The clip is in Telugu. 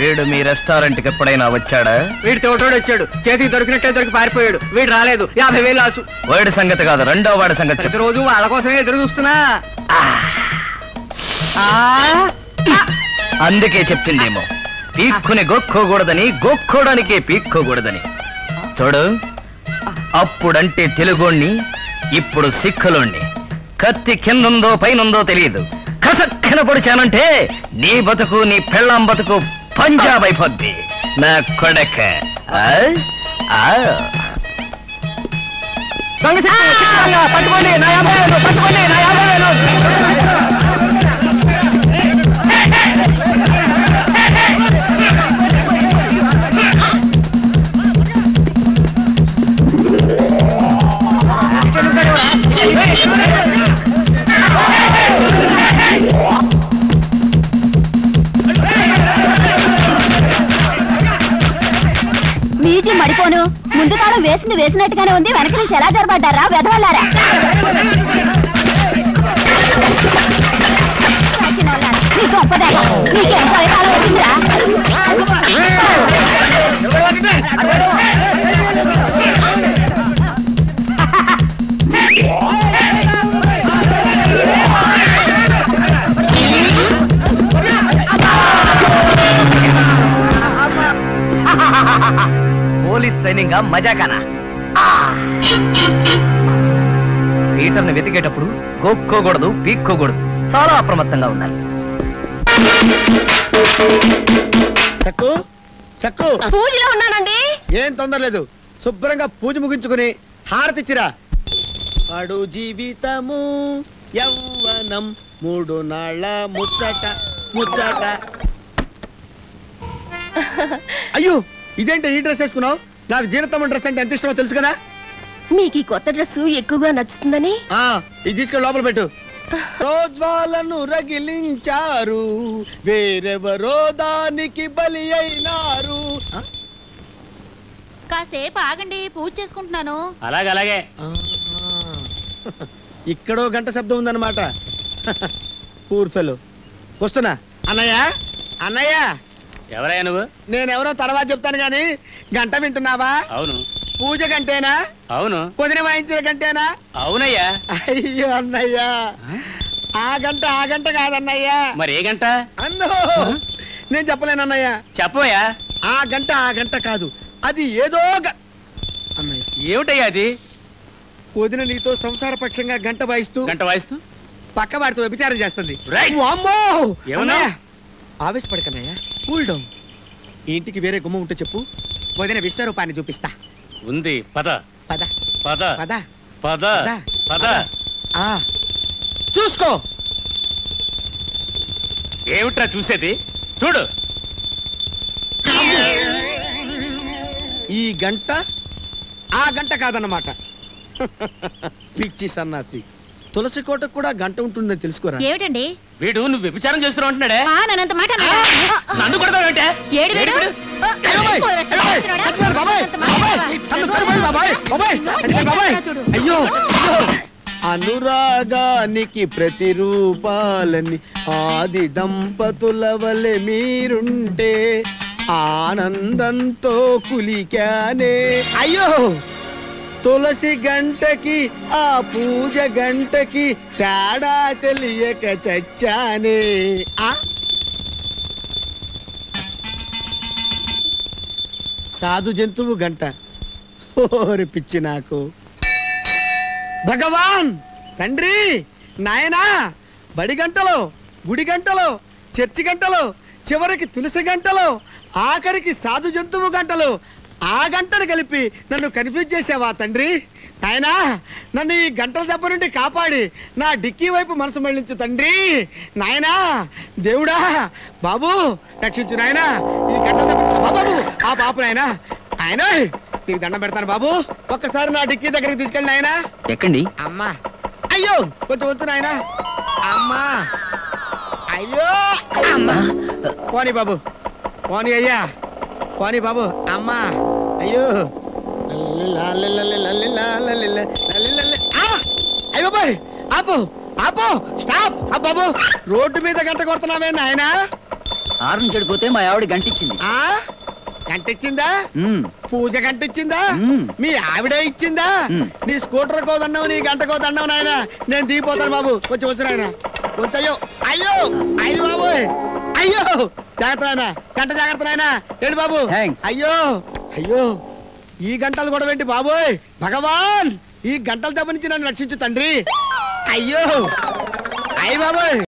వీడు మీ రెస్టారెంట్ కి ఎప్పుడైనా వచ్చాడా వీడి తోటోడు వచ్చాడు చేతికి దొరికినట్టే దొరికి పారిపోయాడు వీడు రాలేదు యాభై వేలు ఆసు వాడి సంగతి కాదు రెండో వాడి సంగతి చెప్పు ప్రతిరోజు వాళ్ళ కోసమే ఎదురు చూస్తున్నా ఆ, అందుకే చెప్పిందేమో పీక్కుని గొక్కోకూడదని గొక్కోడానికే పీక్కోకూడదని చూడు అప్పుడంటే తెలుగోణ్ణి ఇప్పుడు సిక్కులోణ్ణి కత్తి కిందుందో పైనుందో తెలియదు కసక్కన పొడిచానంటే నీ బతుకు నీ పెళ్ళాం బతుకు పంజాబ్ అయిపోద్ది నా కొడక ఆ? ఆ. దొంగ చెట్టు, చిట్టు దొంగ, పట్టుకోండి నా యాభై వేలు పట్టుకోండి నా యాభై వేలు మీటి మడిపోను ముందు కాలం వేసింది వేసినట్టుగానే ఉంది వెనక నుంచి ఎలా జరబడ్డారా వెధవల్లారా నీ గొప్పదే నీకేం భయకాలం వచ్చిందిరా పోలీస్ ట్రైనింగ్ మజాకానా పీటర్ని వెతికేటప్పుడు గోక్కోకూడదు పీక్కోకూడదు చాలా అప్రమత్తంగా ఉండాలి చక్కు చక్కు పూజలో ఉన్నానండి ఏం తొందర లేదు శుభ్రంగా పూజ ముగించుకుని హారతిచ్చిరా పడు జీవితము యవ్వనం మూడు నాళ్ళ ముచ్చట ముచ్చట అయ్యో ఇదేంటి ఈ డ్రెస్ వేసుకున్నావు నాకు జీనతమ్మ డ్రెస్ అంటే ఎంత ఇష్టమో తెలుసు కదా మీకు ఈ కొత్త డ్రెస్ ఎక్కువగా నచ్చుతుందని ఆ ఇది తీసుకెళ్ళి లోపల పెట్టు రోజువాలను రగిలించారు వేరెవరో దానికి బలి అయినారు ఆ? కాసేపు ఆగండి పూజ చేసుకుంటున్నాను అలాగే అలాగే ఆహా. ఇక్కడో గంట శబ్దం ఉందన్నమాట పూర్ ఫెలో వస్తున్నా అన్నయ్య అన్నయ్య ఎవరయ్యా నువ్వు నేనెవరో తర్వాత చెప్తాను గాని గంట వింటున్నావా అవును పూజ గంటేనా అవును పొదిన వాయించిన గంటేనా అవునయ్యా అయ్యో అన్నయ్య ఆ గంట ఆ గంట కాదన్నయ్య మరి ఏ గంట అన్నో నేను చెప్పలేను అన్నయ్య చెప్పవయ్యా ఆ గంట ఆ గంట కాదు అది ఏదో గ- అన్నయ్య ఏమిటయ్యా అది వదిన నీతో సంసార పక్షంగా గంట వాయిస్తూ గంట వాయిస్తూ పక్క వాడితో వ్యభిచారం చేస్తుంది Right. వామ్మో! ఏమన్నా? అన్నయ్య, ఆవేశపడకన్నయ్య కూల్ డౌన్ ఈ ఇంటికి వేరే గుమ్మ ఉంటే చెప్పు వదిన విశ్వరూపాన్ని చూపిస్తా ఉంది పద పద పద పద పద పద. పద ఆ చూసుకో ఏమిట్రా చూసేది చూడు ఈ గంట ఆ గంట కాదన్నమాట పిచ్చి సన్నాసి తులసి కోటకు కూడా గంట ఉంటుందని తెలుసుకోరా ఏమిటండి వీడు నువ్వు వ్యభిచారం చేస్తున్నావు అంటున్నాడే నన్నంత మాట నన్ను కొడతావేంటే ఏడు వీడు? ఆ, అయ్యో బాబాయ్! పోలీసులు అయ్యో బాబాయ్! వస్తున్నాడా? చచ్చిపోయారు బాబాయ్! అంత మాట బాబాయ్! చెప్పవా? తను చచ్చిపోయారు బాబాయ్! బాబాయ్! చచ్చిపోయారు బాబాయ్! చూడు. అయ్యో అయ్యో! అనురాగానికి ప్రతిరూపాలని ఆది దంపతుల వలె మీరుంటే ఆనందంతో కులికానే అయ్యో తులసి గంటకి ఆ పూజ గంటకి తేడా తెలియక చచ్చానే ఆ సాధు జంతువు గంట ఓరి పిచ్చి నాకు భగవాన్ తండ్రి నాయనా బడి గంటలో గుడి గంటలో చర్చి గంటలో చివరికి తులసి గంటలో ఆఖరికి సాధు జంతువు గంటలు ఆ గంటను కలిపి నన్ను కన్ఫ్యూజ్ చేసావా తండ్రి నాయనా నన్ను ఈ గంటల దెబ్బ నుండి కాపాడి నా డిక్కీ వైపు మనసు మళ్ళించు తండ్రి నాయనా దేవుడా బాబు రక్షించు నాయనా ఈ గంటల దెబ్బ బాబు బాబు, ఆ పాప నాయనా ఆయన నీకు దండం పెడతాను బాబు ఒక్కసారి నా డిక్కీ దగ్గరికి తీసుకెళ్ళి నాయనా ఎక్కండి అమ్మా అయ్యో కొంచెం వచ్చు నాయన అమ్మా అయ్యో అమ్మా పోనీ బాబు పోనీ అయ్యా పోనీ బాబు అమ్మా అయ్యో ఆ! అయ్యో బాయ్ ఆపు ఆపు స్టాప్ ఆ బాబు రోడ్డు మీద గంట కొడుతున్నావే నాయనా ఆరు చెడిపోతే మా ఆవిడ గంటిచ్చింది ఆ గంటిచ్చిందా మ్మ్. పూజ గంటిచ్చిందా మ్మ్. మీ ఆవిడే ఇచ్చిందా మ్మ్. నీ స్కూటర్ కోదన్నావు నీ గంట కోదన్నావు నాయన నేను దిగిపోతాను బాబు వచ్చి వచ్చి నాయన వచ్చి అయ్యో అయ్యో అయ్యో బాబు అయ్యో జాగ్రత్త నాయన గంట జాగ్రత్త నాయన ఏంటి బాబు Thanks. అయ్యో అయ్యో ఈ గంటలు కూడా ఏంటి బాబోయ్ భగవాన్ ఈ గంటల దెబ్బ నుంచి నన్ను రక్షించు తండ్రి అయ్యో అయ్య బాబోయ్